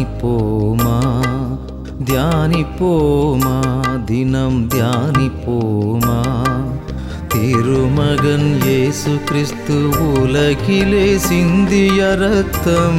தியானிப்போமா தியானிப்போமா தினம் தியானிப்போமா திருமகன் இயேசு கிறிஸ்து உலகிலே சிந்திய ரத்தம்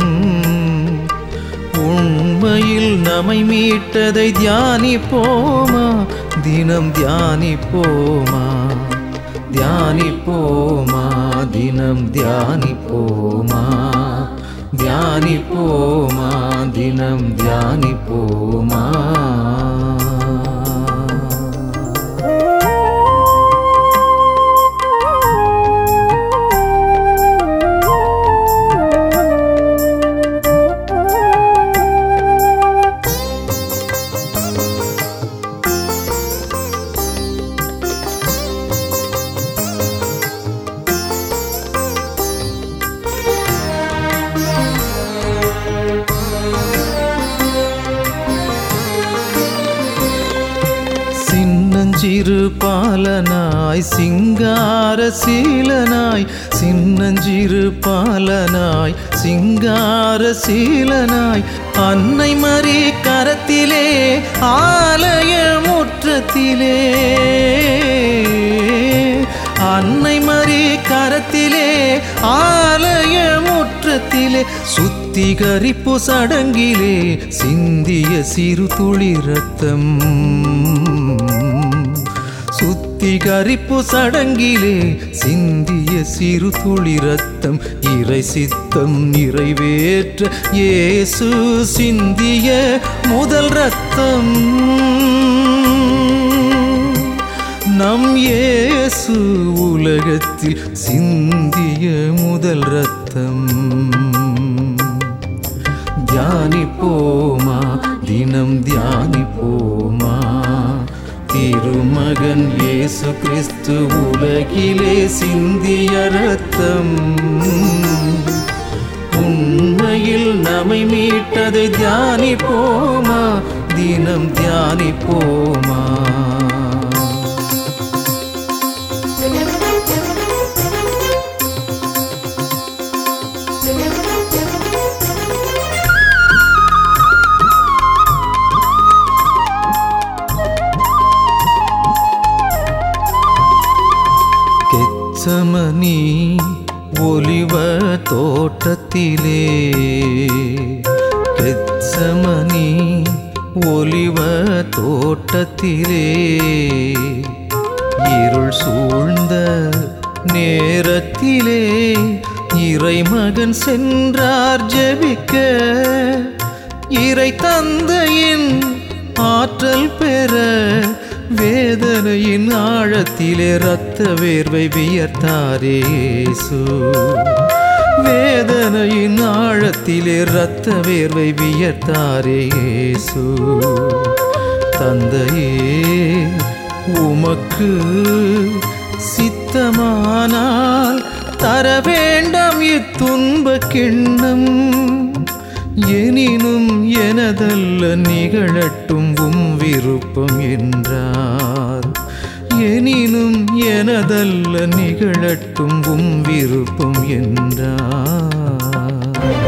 உண்மையில் நம்மை மீட்டதை தியானிப்போமா தினம் தியானிப்போமா தியானிப்போமா தினம் தியானிப்போமா தியானிப்போமா தினம் தியானிப்போமா சின்னஞ்சிறு பாலனாய் சிங்கார சீலனாய் சின்னஞ்சிறு பாலனாய் சிங்கார சீலனாய் அன்னை மறி கரத்திலே ஆலய முற்றத்திலே அன்னை மறி கரத்திலே ஆலய முற்றத்திலே சுத்திகரிப்பு சடங்கிலே சிந்திய சிறு துளி ரத்தம் சுத்திகரிப்பு சடங்கிலே சிந்திய சிறு துளி ரத்தம் இறை சித்தம் நிறைவேற்ற இயேசு சிந்திய முதல் ரத்தம் நம் இயேசு உலகத்தில் சிந்திய முதல் ரத்தம் தியானிப்போமா தினம் தியானிப்போமா திருமகன் இயேசு கிறிஸ்து உலகிலே சிந்திய ரத்தம் உண்மையில் நம்மை மீட்டதை தியானிப்போமா தினம் தியானிப்போமா கெச்சமனி ஒலிவ தோட்டத்திலே கெச்சமனி ஒலிவ தோட்டத்திலே இருள் சூழ்ந்த நேரத்திலே இறைமகன் சென்றார் ஜெபிக்க இறை தந்தையின் ஆற்றல் பெற வேதனையின் ஆழத்திலே இரத்த வேர்வை வியர்த்தாரேசு வேதனையின் ஆழத்திலே இரத்த வேர்வை வியர்த்தாரேசு தந்தையே உமக்கு சித்தமானால் தர வேண்டாம் இத்துன்ப கிண்ணம் எனினும் எனதல்ல நிகழட்டும் உம் விருப்பம் என்றார் எனினும் எனதல்ல நிகழட்டும் உம் விருப்பம் என்றார்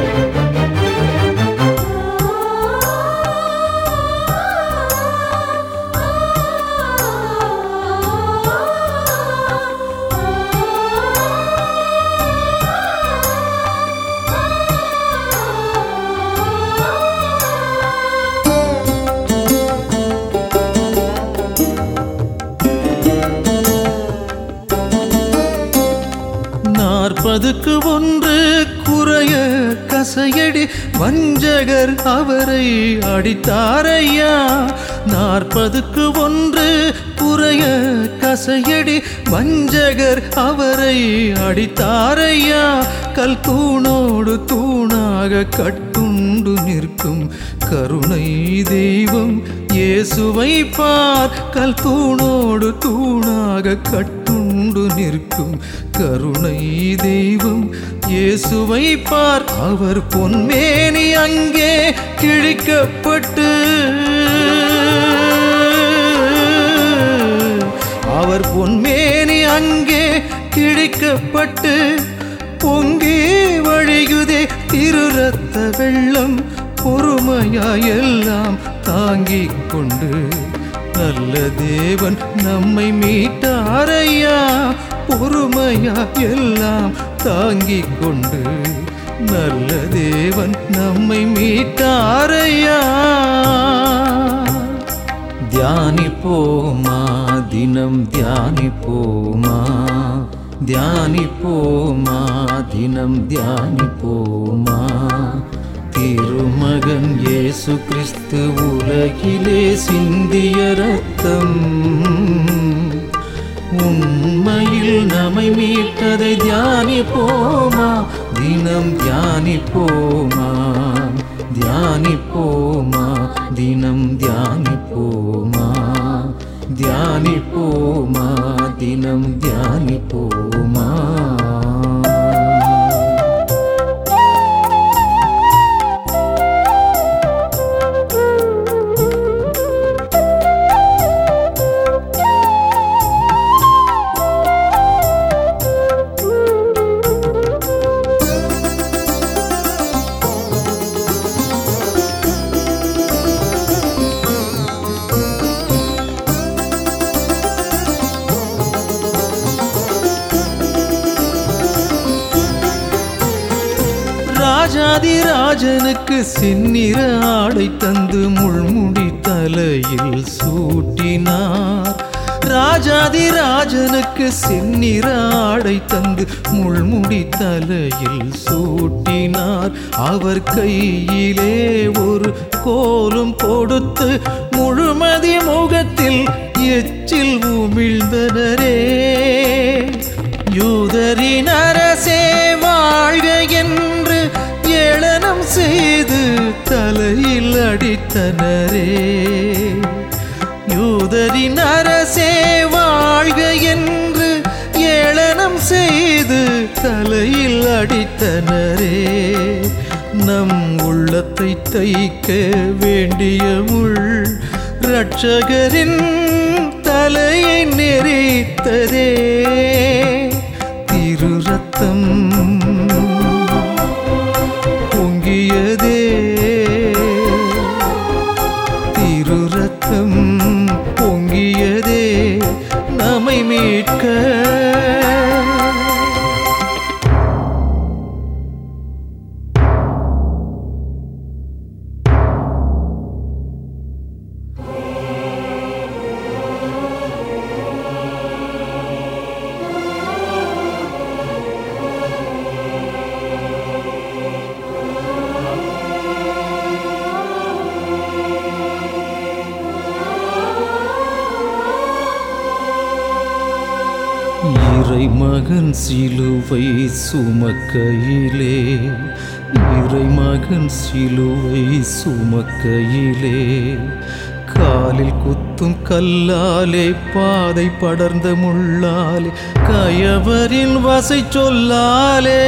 நாற்பதுக்கு ஒன்று குறைய கசையடி வஞ்சகர் அவரை அடித்தாரையா நாற்பதுக்கு ஒன்று குறைய கசையடி வஞ்சகர் அவரை அடித்தாரையா கல் தூணோடு தூணாக கட்டுண்டு நிற்கும் கருணை தெய்வம் இயேசுவை பார் கல் தூணோடு தூணாக கட்டுண்டு நிற்கும் கருணை தெய்வம் இயேசுவை பார் அவர் பொன்மேனி அங்கே கிழிக்கப்பட்டு அவர் பொன்மேனி அங்கே கிழிக்கப்பட்டு பொங்கி வழியுதே திரு ரத்த வெள்ளம் ஒரு பொறுமையாயெல்லாம் தாங்கிக் கொண்டு நல்ல தேவன் நம்மை மீட்டாரையா பொறுமையா எல்லாம் தாங்கிக் கொண்டு நல்ல தேவன் நம்மை மீட்டாரையா தியானிப்போமா தினம் தியானிப்போமா தியானிப்போமா தினம் தியானிப்போமா திருமகன் இயேசு கிறிஸ்து உலகிலே சிந்திய ரத்தம் உண்மையில் நம்மை மீட்டதை தியானிப்போமா தினம் தியானிப்போமா தியானிப்போமா தினம் தியானிப்போமா தியானிப்போமா தினம் தியானிப்போமா ராஜாதி ராஜனுக்கு செந்நிற ஆடை தந்து முள்முடி தலையில் சூட்டினார் ராஜாதி ராஜனுக்கு செந்நிற ஆடை தந்து முள்முடி தலையில் சூட்டினார் அவர் கையிலே ஒரு கோலும் கொடுத்து முழுமதி முகத்தில் எச்சில் உமிழ்ந்தனரே யூதரின் அரசே வாழ்க என்று ஏளனம் செய்து தலையில் அடித்தனரே யூதரின் அரசே வாழ்க என்று ஏளனம் செய்து தலையில் அடித்தனரே நம் உள்ளத்தை தைக்க வேண்டிய முள் இரட்சகரின் தலையை நெறித்ததே திரு ரத்தம் பொங்கியதே திரு ரத்தம் பொங்கியதே நம்மை மீட்க இறைமகன் சிலுவை சுமக்கையிலே இறைமகன் சிலுவை சுமக்கையிலே காலில் குத்தும் கல்லாலே பாதை படர்ந்த முள்ளாலே கயவரின் வசை சொல்லாலே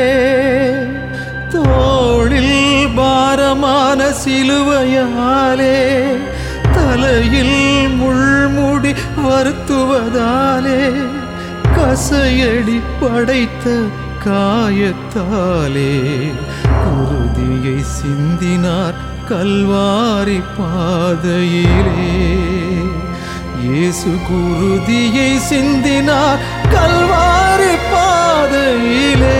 தோளில் பாரமான சிலுவையாலே தலையில் முள்முடி வருத்துவதாலே கசையடி படைத்த காயத்தாலே குருதியை சிந்தினார் கல்வாரி பாதையிலே இயேசு குருதியை சிந்தினார் கல்வாரி பாதையிலே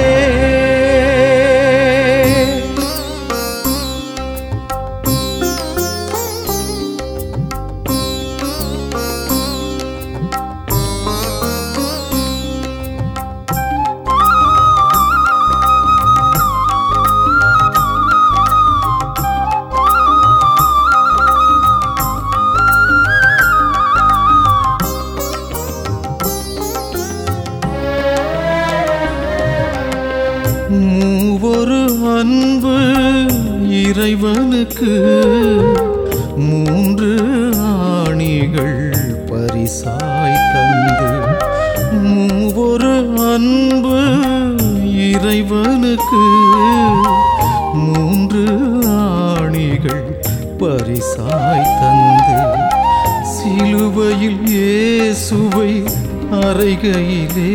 மூவொரு அன்பு இறைவனுக்கு மூன்று ஆணிகள் பரிசாய் தந்து மூவொரு அன்பு இறைவனுக்கு மூன்று ஆணிகள் பரிசாய் தந்து சிலுவையில் இயேசுவை அறைகையிலே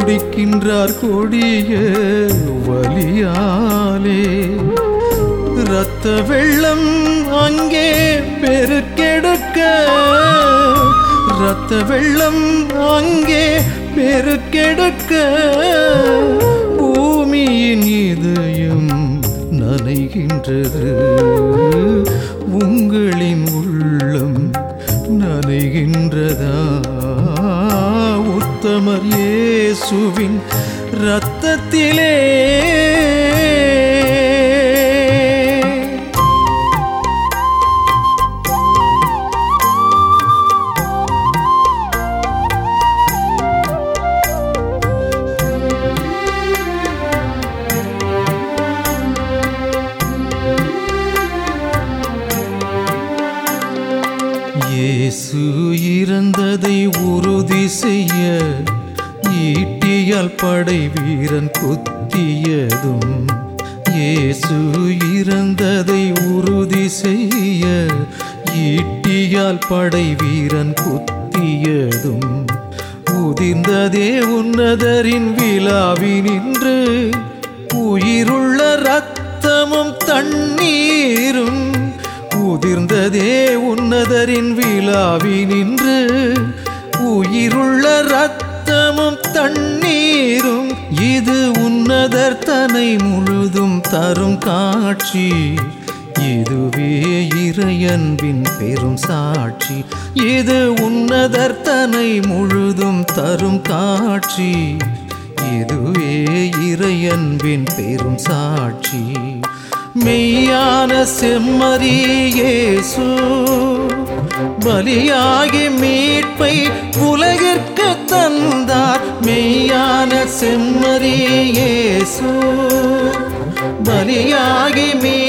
துடிக்கின்றார் கொடிய வலியாலே இரத்த வெள்ளம் அங்கே பெருக்கெடுக்க இரத்த வெள்ளம் அங்கே பெருக்கெடுக்க பூமியின் இதயம் நனைகின்றது உங்களின் உள்ளம் நனைகின்றதா உத்தமர் இயேசுவின் இரத்தத்திலே இயேசு இறந்ததை உறுதி செய்ய ஈட்டியால் படை வீரன் குத்தியதும் இயேசு இறந்ததை உறுதி செய்ய ஈட்டியால் படை வீரன் குத்தியதும் உதிர்ந்ததே உன்னதரின் விழாவினின்று உயிருள்ள இரத்தமும் தண்ணீரும் உதிர்ந்ததே உன்னதரின் விழாவினின்று உயிருள்ள இரத்தமும் தண்ணீரும் இது உன்னதர் தனை முழுதும் தரும் காட்சி இதுவே இறையன்பின் பெரும் சாட்சி இது உன்னதர் தனை முழுதும் தரும் காட்சி இதுவே இறையன்பின் பெரும் சாட்சி மெய்யான செம்மறியேசு பலியாகி மீட்பை உலகிற்கு தந்தார் மெய்யான செம்மறியேசு பலியாகி மீ